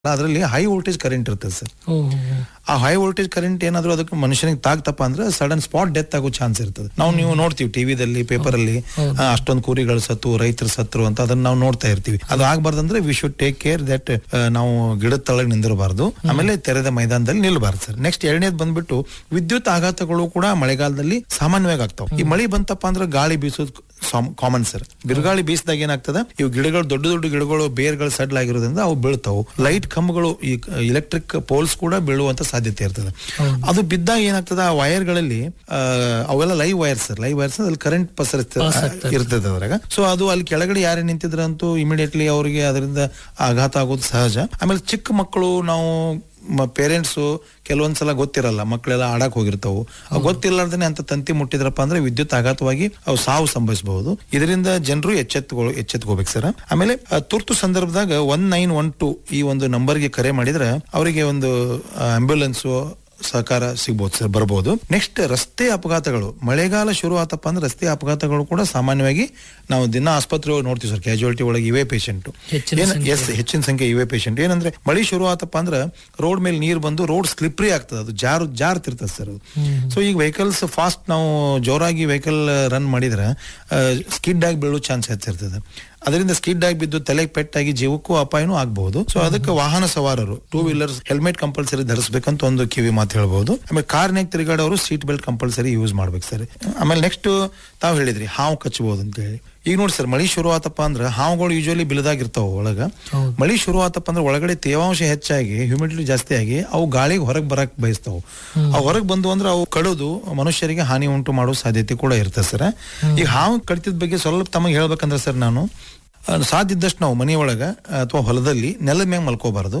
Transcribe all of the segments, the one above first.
ಅದರಲ್ಲಿ high voltage current ಇರ್ತದೆ sir ಓ, ಓ, ಓ. ಆ ಹೈ ವೋಲ್ಟೇಜ್ ಕರೆಂಟ್ ಏನಾದ್ರು ಅದಕ್ಕೆ ಮನುಷ್ಯನಿಗೆ ತಾಗ್ತಪ್ಪ ಅಂದ್ರೆ ಸಡನ್ ಸ್ಪಾಟ್ ಡೆತ್ ಆಗೋ ಚಾನ್ಸ್ ಇರ್ತದೆ ನಾವು ನೀವು ನೋಡ್ತೀವಿ ಟಿವಿದಲ್ಲಿ ಪೇಪರ್ ಅಲ್ಲಿ ಆ, ಅಷ್ಟೊಂದು ಕುರಿಗಳು ಸತ್ತು ರೈತರು ಸತ್ರು ಅಂತ ಅದನ್ನ ನಾವು ನೋಡ್ತಾ ಇರ್ತೀವಿ ಅದು ಆಗ್ಬಾರ್ದಂದ್ರೆ we should take care that ನಾವು ಗಿಡದ ತಳಗೆ ನಿಂದಿರಬಾರ್ದು ಆಮೇಲೆ ತೆರೆದ ಮೈದಾನದಲ್ಲಿ ನಿಲ್ಬಾರ್ದು ಸರ್ ನೆಕ್ಸ್ಟ್ ಎರಡನೇದು ಬಂದ್ಬಿಟ್ಟು ವಿದ್ಯುತ್ ಆಘಾತಗಳು ಕೂಡ ಮಳೆಗಾಲದಲ್ಲಿ ಸಾಮಾನ್ಯವಾಗಿ ಆಗ್ತಾವ ಈ ಮಳೆ ಬಂತಪ್ಪ ಅಂದ್ರೆ ಗಾಳಿ ಬೀಸೋದು ಕಾಮನ್ ಸರ್ ಬಿರುಗಾಳಿ ಬೀಸಿದಾಗ ಏನಾಗ್ತದೆ ಇವು ಗಿಡಗಳು ದೊಡ್ಡ ದೊಡ್ಡ ಗಿಡಗಳು ಬೇರ್ಗಳು ಸಡ್ಲ್ ಆಗಿರೋದ್ರಿಂದ ಅವು ಬೀಳ್ತಾವು ಲೈಟ್ ಕಂಬಗಳು ಈ ಇಲೆಕ್ಟ್ರಿಕ್ ಪೋಲ್ಸ್ ಕೂಡ ಬೀಳುವಂತ ಸಾಧ್ಯತೆ ಇರ್ತದೆ ಅದು ಬಿದ್ದಾಗ ಏನಾಗ್ತದೆ ಆ ವೈರ್ಗಳಲ್ಲಿ ಅವೆಲ್ಲ live wires sir live wires ಅಲ್ಲಿ ಕರೆಂಟ್ ಪಸರಿಸ್ತದೆ ಇರ್ತದೆ ಅದ್ರಾಗ ಸೊ ಅದು ಅಲ್ಲಿ ಕೆಳಗಡೆ ಯಾರೇ ನಿಂತಿದ್ರಂತೂ ಇಮಿಡಿಯೇಟ್ಲಿ ಅವರಿಗೆ ಅದರಿಂದ ಆಘಾತ ಆಗೋದು ಸಹಜ ಆಮೇಲೆ ಚಿಕ್ಕ ಮಕ್ಕಳು ನಾವು ಪೇರೆಂಟ್ಸು ಕೆಲವೊಂದ್ಸಲ ಗೊತ್ತಿರಲ್ಲ ಮಕ್ಕಳೆಲ್ಲ ಆಡಕ್ ಹೋಗಿರ್ತಾವು ಅವು ಗೊತ್ತಿಲ್ಲಾರ್ದೇನೆ ಅಂತ ತಂತಿ ಮುಟ್ಟಿದ್ರಪ್ಪ ಅಂದ್ರೆ ವಿದ್ಯುತ್ ಆಘಾತವಾಗಿ ಅವು ಸಾವು ಸಂಭವಿಸಬಹುದು ಇದರಿಂದ ಜನರು ಎಚ್ಚೆತ್ತುಗಳು ಎಚ್ಚೆತ್ಕೋಬೇಕು ಸರ್ ಆಮೇಲೆ ಆ, ತುರ್ತು ಸಂದರ್ಭದಾಗ ಒನ್ ನೈನ್ ಒನ್ ಟು ಈ ಒಂದು ನಂಬರ್ಗೆ ಕರೆ ಮಾಡಿದ್ರೆ ಅವರಿಗೆ ಒಂದು ಆಂಬ್ಯುಲೆನ್ಸ್ ಸಹಕಾರ ಸಿಗ್ಬೋದು ಸರ್ ಬರ್ಬೋದು ನೆಕ್ಸ್ಟ್ ರಸ್ತೆ ಅಪಘಾತಗಳು ಮಳೆಗಾಲ ಶುರು ಆತಪ್ಪ ಅಂದ್ರೆ ರಸ್ತೆ ಅಪಘಾತಗಳು ಕೂಡ ಸಾಮಾನ್ಯವಾಗಿ ನಾವು ದಿನ ಆಸ್ಪತ್ರೆ ಒಳಗೆ ನೋಡ್ತೀವಿ ಸರ್ ಕ್ಯಾಜುಯಾಲಿಟಿ ಒಳಗೆ ಇವೇ ಪೇಷಂಟ್ ಹೆಚ್ಚಿನ ಎಸ್ ಹೆಚ್ಚಿನ ಸಂಖ್ಯೆ ಇವೇ ಪೇಷಂಟ್ ಏನಂದ್ರೆ ಮಳೆ ಶುರು ಆತಪ್ಪ ಅಂದ್ರೆ ರೋಡ್ ಮೇಲೆ ನೀರು ಬಂದು ರೋಡ್ ಸ್ಲಿಪ್ರಿ ಆಗ್ತದೆ ಅದು ಜಾರು ಜಾರ್ತಿರ್ತದೆ ಸರ್ ಅದು ಸೊ ಈಗ ವೆಹಿಕಲ್ಸ್ ಫಾಸ್ಟ್ ನಾವು ಜೋರಾಗಿ ವೆಹಿಕಲ್ ರನ್ ಮಾಡಿದ್ರೆ ಸ್ಕಿಡ್ ಆಗಿ ಬೀಳೋ ಚಾನ್ಸ್ ಹೆಚ್ಚಿರ್ತದೆ ಅದರಿಂದ ಸ್ಕಿಡ್ ಆಗಿ ಬಿದ್ದು ತಲೆಗೆ ಪೆಟ್ಟಾಗಿ ಜೀವಕ್ಕೂ ಅಪಾಯನೂ ಆಗಬಹುದು ಸೊ ಅದಕ್ಕೆ ವಾಹನ ಸವಾರರು ಟೂ ವೀಲರ್ಸ್ ಹೆಲ್ಮೆಟ್ ಕಂಪಲ್ಸರಿ ಧರಿಸಬೇಕಂತ ಒಂದು ಕಿವಿ ಮಾತು ಹೇಳ್ಬಹುದು ಆಮೇಲೆ ಕಾರ್ನಾಗ ತಿರುಗಾಡೋರು ಸೀಟ್ ಬೆಲ್ಟ್ ಕಂಪಲ್ಸರಿ ಯೂಸ್ ಮಾಡ್ಬೇಕು ಸರ್ ಆಮೇಲೆ ನೆಕ್ಸ್ಟ್ ತಾವು ಹೇಳಿದ್ರಿ ಹಾವು ಕಚ್ಚಬಹುದು ಅಂತ ಹೇಳಿ ಈಗ ನೋಡಿ ಸರ್ ಮಳಿ ಶುರು ಆತಪ್ಪ ಅಂದ್ರೆ ಹಾವುಗಳು ಯೂಶಲಿ ಬಿಲದಾಗಿರ್ತಾವ ಒಳಗ ಹೌದು. ಮಳಿ ಶುರು ಆತಪ್ಪ ಅಂದ್ರೆ ಒಳಗಡೆ ತೇವಾಂಶ ಹೆಚ್ಚಾಗಿ ಹ್ಯೂಮಿಡಿಟಿ ಜಾಸ್ತಿ ಆಗಿ ಅವು ಗಾಳಿಗೆ ಹೊರಗೆ ಬರಕ್ ಬಯಸ್ತಾವು ಅವು ಹೊರಗೆ ಬಂದು ಅಂದ್ರೆ ಅವು ಕಡಿದು ಮನುಷ್ಯರಿಗೆ ಹಾನಿ ಉಂಟು ಮಾಡೋ ಸಾಧ್ಯತೆ ಕೂಡ ಇರ್ತದೆ ಸರ್ ಈಗ ಹಾವು ಕಡಿತದ ಬಗ್ಗೆ ಸ್ವಲ್ಪ ತಮಗೆ ಹೇಳ್ಬೇಕಂದ್ರೆ ಸರ್ ನಾನು ಆ, ಸಾಧ್ಯ ಇದ್ದಷ್ಟು ನಾವು ಮನೆಯೊಳಗ ಅಥವಾ ಹೊಲದಲ್ಲಿ ನೆಲದ ಮೇಲೆ ಮಲ್ಕೋಬಾರ್ದು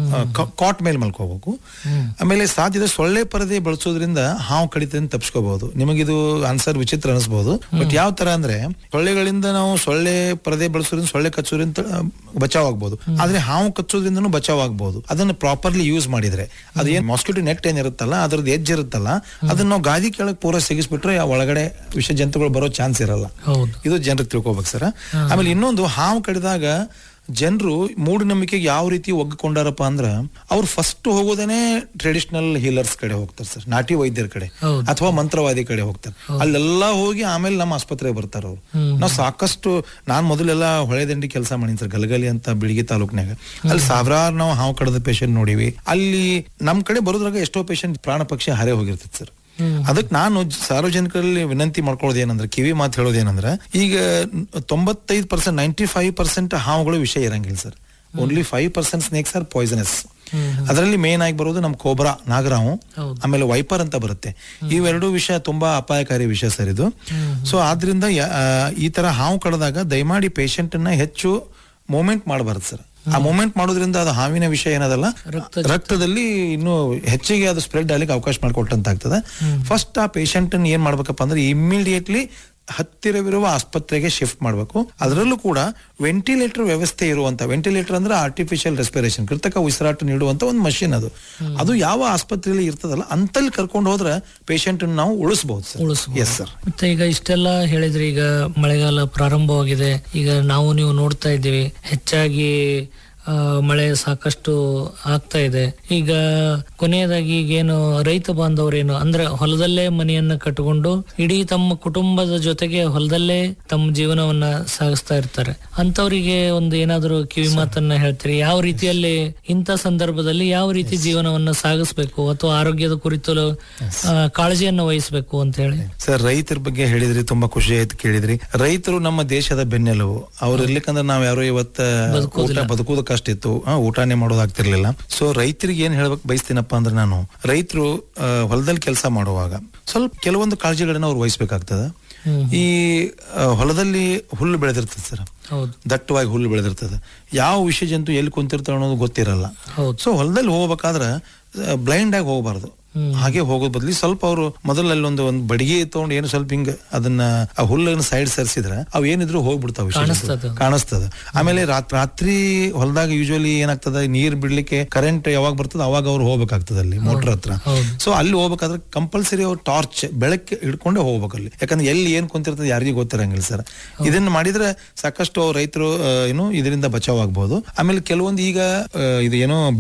ಕಾಟ್ ಮೇಲೆ ಮಲ್ಕೋಬೇಕು ಆಮೇಲೆ ಸಾಧ್ಯ ಇದ್ದಷ್ಟು ಸೊಳ್ಳೆ ಪರದೆ ಬಳಸೋದ್ರಿಂದ ಹಾವು ಕಡಿತದಿಂದ ತಪ್ಪಿಸ್ಕೋಬಹುದು ನಿಮಗಿದು ಆನ್ಸರ್ ವಿಚಿತ್ರ ಅನಿಸ್ಬೋದು ಬಟ್ ಯಾವ ತರ ಅಂದ್ರೆ ಸೊಳ್ಳೆಗಳಿಂದ ನಾವು ಸೊಳ್ಳೆ ಪರದೆ ಬಳಸೋದ್ರಿಂದ ಸೊಳ್ಳೆ ಕಚ್ಚೋದ್ರಿಂದ ಆ, ಬಚಾವ್ ಆಗ್ಬೋದು ಆದ್ರೆ ಹಾವು ಕಚ್ಚೋದ್ರಿಂದನೂ ಬಚಾವ್ ಆಗ್ಬೋದು ಅದನ್ನ ಪ್ರಾಪರ್ಲಿ ಯೂಸ್ ಮಾಡಿದ್ರೆ ಅದೇನ್ ಮಾಸ್ಕಿಟೋ ನೆಟ್ ಏನಿರುತ್ತಲ್ಲ ಅದ್ರದ್ದು ಎಜ್ ಇರುತ್ತಲ್ಲ ಅದನ್ನ ನಾವು ಗಾದಿ ಕೆಳಗೆ ಪೂರ ಸಿಗಿಸ್ಬಿಟ್ರೆ ಆ ಒಳಗಡೆ ವಿಷ ಜಂತುಗಳು ಬರೋ ಚಾನ್ಸ್ ಇರಲ್ಲ ಹೌದು ಇದು ಜನರಿಗೆ ತಿಳ್ಕೊಬೇಕು ಸರ್ ಆಮೇಲೆ ಇನ್ನೊಂದು ಹಾವು ಕಡಿದಾಗ ಜನರು ಮೂಢನಂಬಿಕೆಗೆ ಯಾವ ರೀತಿ ಒಗ್ಗಿಕೊಂಡಾರಪ್ಪ ಅಂದ್ರ ಅವ್ರು ಫಸ್ಟ್ ಹೋಗೋದೇನೆ ಟ್ರೆಡಿಷನಲ್ ಹೀಲರ್ಸ್ ಕಡೆ ಹೋಗ್ತಾರೆ ಸರ್ ನಾಟಿ ವೈದ್ಯರ ಕಡೆ ಹೌದು. ಅಥವಾ ಮಂತ್ರವಾದಿ ಕಡೆ ಹೋಗ್ತಾರೆ ಅಲ್ಲೆಲ್ಲ ಹೋಗಿ ಆಮೇಲೆ ನಮ್ಮ ಆಸ್ಪತ್ರೆಗೆ ಬರ್ತಾರ ಅವ್ರು ನಾವು ಸಾಕಷ್ಟು ನಾನ್ ಮೊದಲೆಲ್ಲ ಹೊಳೆದಂಡಿ ಕೆಲಸ ಮಾಡೀನಿ ಸರ್ ಗಲಗಲಿ ಅಂತ ಬಿಳಿಗಿ ತಾಲೂಕ್ನಾಗ ಅಲ್ಲಿ ಸಾವಿರಾರು ನಾವು ಹಾವು ಕಡದ ಪೇಷಂಟ್ ನೋಡಿವಿ ಅಲ್ಲಿ ನಮ್ ಕಡೆ ಬರೋದ್ರಾಗ ಎಷ್ಟೋ ಪೇಷಂಟ್ ಪ್ರಾಣ ಪಕ್ಷಿ ಹಾರೇ ಹೋಗಿರ್ತೈತೆ ಸರ್ ಅದಕ್ಕೆ ನಾನು ಜ- ಸಾರ್ವಜನಿಕರಲ್ಲಿ ವಿನಂತಿ ಮಾಡ್ಕೊಳ್ಳೋದು ಏನಂದ್ರೆ ಕಿವಿ ಮಾತು ಹೇಳೋದು ಏನಂದ್ರೆ ಈಗ ತೊಂಬತ್ತೈದು ಪರ್ಸೆಂಟ್ ನೈಂಟಿ ಫೈವ್ ಪರ್ಸೆಂಟ್ ಹಾವುಗಳು ವಿಷಯ ಇರಂಗಿಲ್ಲ sir only five percent snakes are poisonous ಅದರಲ್ಲಿ ಮೇನ್ ಆಗಿ ಬರೋದು ನಮ್ ಕೋಬ್ರಾ ನಾಗರಾವು ಹೌದು. ಆಮೇಲೆ ವೈಪರ್ ಅಂತ ಬರುತ್ತೆ ಇವೆರಡು ವಿಷಯ ತುಂಬಾ ಅಪಾಯಕಾರಿ ವಿಷಯ ಸರ್ ಇದು ಸೊ ಆದ್ರಿಂದ ಯ- ಆ, ಈ ತರ ಹಾವು ಕಡದಾಗ ದಯಮಾಡಿ ಪೇಷಂಟ್ ಅನ್ನ ಹೆಚ್ಚು ಮೂಮೆಂಟ್ ಮಾಡಬಾರ್ದು ಸರ್ ಆ ಮೂಮೆಂಟ್ ಮಾಡೋದ್ರಿಂದ ಅದು ಹಾವಿನ ವಿಷಯ ಏನದಲ್ಲ ರಕ್ತ ರಕ್ತದಲ್ಲಿ ಇನ್ನು ಹೆಚ್ಚಿಗೆ ಅದು ಸ್ಪ್ರೆಡ್ ಆಗ್ಲಿಕ್ಕೆ ಅವಕಾಶ ಮಾಡಿಕೊಟ್ಟಂತ ಆಗ್ತದೆ ಫಸ್ಟ್ ಆ ಪೇಷಂಟ್ ಏನ್ ಮಾಡ್ಬೇಕಪ್ಪ ಅಂದ್ರೆ ಇಮಿಡಿಯೇಟ್ಲಿ ಹತ್ತಿರವಿರುವ ಆಸ್ಪತ್ರೆಗೆ ಶಿಫ್ಟ್ ಮಾಡಬೇಕು ಅದರಲ್ಲೂ ಕೂಡ ವೆಂಟಿಲೇಟರ್ ವ್ಯವಸ್ಥೆ ಇರುವಂತ ವೆಂಟಿಲೇಟರ್ ಅಂದ್ರೆ ಆರ್ಟಿಫಿಷಿಯಲ್ ರೆಸ್ಪಿರೇಷನ್ ಕೃತಕ ಉಸಿರಾಟ ನೀಡುವಂತ ಒಂದು ಮಷಿನ್ ಅದು ಅದು ಯಾವ ಆಸ್ಪತ್ರೆಯಲ್ಲಿ ಇರ್ತದಲ್ಲ ಅಂತಲ್ಲಿ ಕರ್ಕೊಂಡು ಹೋದ್ರೆ ಪೇಷಂಟ್ ನಾವು ಉಳಿಸಬಹುದು ಸರ್ ಉಳಿಸ್ಬೋದು. ಎಸ್ ಸರ್ ಮತ್ತೆ ಈಗ ಇಷ್ಟೆಲ್ಲ ಹೇಳಿದ್ರಿ ಈಗ ಮಳೆಗಾಲ ಪ್ರಾರಂಭವಾಗಿದೆ ಈಗ ನಾವು ನೀವು ನೋಡ್ತಾ ಇದ್ದೀವಿ ಹೆಚ್ಚಾಗಿ ಆ, ಮಳೆ ಸಾಕಷ್ಟು ಆಗ್ತಾ ಇದೆ ಈಗ ಕೊನೆಯದಾಗಿ ಈಗೇನು ರೈತ ಬಾಂಧವರೇನು ಅಂದ್ರೆ ಹೊಲದಲ್ಲೇ ಮನೆಯನ್ನ ಕಟ್ಟಿಕೊಂಡು ಇಡೀ ತಮ್ಮ ಕುಟುಂಬದ ಜೊತೆಗೆ ಹೊಲದಲ್ಲೇ ತಮ್ಮ ಜೀವನವನ್ನ ಸಾಗಿಸ್ತಾ ಇರ್ತಾರೆ ಅಂತವರಿಗೆ ಒಂದು ಏನಾದರೂ ಕಿವಿ ಮಾತನ್ನ ಹೇಳ್ತೀರಿ ಯಾವ ರೀತಿಯಲ್ಲಿ ಇಂಥ ಸಂದರ್ಭದಲ್ಲಿ ಯಾವ ರೀತಿ ಜೀವನವನ್ನ ಸಾಗಿಸ್ಬೇಕು ಅಥವಾ ಆರೋಗ್ಯದ ಕುರಿತು ಆ, ಕಾಳಜಿಯನ್ನ ವಹಿಸಬೇಕು ಅಂತ ಹೇಳಿ ಸರ್ ರೈತರ ಬಗ್ಗೆ ಹೇಳಿದ್ರಿ ತುಂಬಾ ಖುಷಿ ಆಯ್ತು ಕೇಳಿದ್ರಿ ರೈತರು ನಮ್ಮ ದೇಶದ ಬೆನ್ನೆಲುಬು ಅವ್ರು ಇರ್ಲಿಕ್ಕಂದ್ರೆ ನಾವ್ ಯಾರು ಇವತ್ತ ಊಟ ಬದುಕುವುದು ಕಷ್ಟ ಇತ್ತು ಆ, ಊಟನೇ ಮಾಡೋದಾಗ್ತಿರ್ಲಿಲ್ಲ ಸೊ ರೈತರಿಗೆ ಏನ್ ಹೇಳ್ಬೇಕು ಬಯಸ್ತೀನಪ್ಪ ಅಂದ್ರೆ ನಾನು ರೈತರು ಹೊಲದಲ್ಲಿ ಕೆಲಸ ಮಾಡುವಾಗ ಸ್ವಲ್ಪ ಕೆಲವೊಂದು ಕಾಳಜಿಗಳನ್ನ ಅವ್ರು ವಹಿಸ್ಬೇಕಾಗ್ತದ ಹ್ಮ್. ಈ ಆ, ಹೊಲದಲ್ಲಿ ಹುಲ್ಲು ಬೆಳೆದಿರ್ತದೆ ಸರ್ ಹೌದು ದಟ್ಟವಾಗಿ ಹುಲ್ಲು ಬೆಳೆದಿರ್ತದೆ ಯಾವ ವಿಷ ಜಂತು ಎಲ್ಲಿ ಕುಂತಿರ್ತಾವ ಅನ್ನೋದು ಗೊತ್ತಿರಲ್ಲ ಹೌದು ಸೊ ಹೊಲದಲ್ಲಿ ಹೋಗ್ಬೇಕಾದ್ರೆ ಬ್ಲೈಂಡ್ ಆಗಿ ಹೋಗಬಾರ್ದು ಹ್ಮ್. ಹಾಗೆ ಹೋಗೋದ್ ಬದ್ಲಿ ಸ್ವಲ್ಪ ಅವರು ಮೊದಲಲ್ಲಿ ಒಂದು ಒಂದು ಬಡಿಗೆ ತಗೊಂಡು ಏನು ಸ್ವಲ್ಪ ಹಿಂಗ ಅದನ್ನ ಆ ಹುಲ್ಲನ್ನ ಸೈಡ್ ಸರಿಸಿದ್ರ ಅವ್ ಏನಿದ್ರು ಹೋಗ್ಬಿಡ್ತಾವ ಕಾಣಿಸ್ತದ. ಕಾಣಿಸ್ತದ ಆಮೇಲೆ ರಾತ್- ರಾತ್ರಿ ಹೊಲದಾಗ ಯೂಶುವಲಿ ಏನಾಗ್ತದ ನೀರ್ ಬಿಡ್ಲಿಕ್ಕೆ ಕರೆಂಟ್ ಯಾವಾಗ ಬರ್ತದ ಅವಾಗ ಅವ್ರು ಹೋಗ್ಬೇಕಾಗ್ತದ ಅಲ್ಲಿ ಮೋಟರ್ ಹತ್ರ ಹೌದು ಸೊ ಅಲ್ಲಿ ಹೋಗ್ಬೇಕಾದ್ರೆ ಕಂಪಲ್ಸರಿ ಅವ್ರು ಟಾರ್ಚ್ ಬೆಳಗ್ಗೆ ಹಿಡ್ಕೊಂಡೇ ಹೋಗ್ಬೇಕು ಅಲ್ಲಿ ಯಾಕಂದ್ರೆ ಎಲ್ಲಿ ಏನ್ ಕುಂತಿರ್ತದೆ ಯಾರಿಗೂ ಗೊತ್ತಿರಂಗಿಲ್ಲ ಸರ್ ಇದನ್ನ ಮಾಡಿದ್ರೆ ಸಾಕಷ್ಟು ರೈತರು ಏನು ಇದರಿಂದ ಬಚಾವ್ ಆಗ್ಬಹುದು ಆಮೇಲೆ ಕೆಲವೊಂದು ಈಗ ಆ, ಇದು ಏನೋ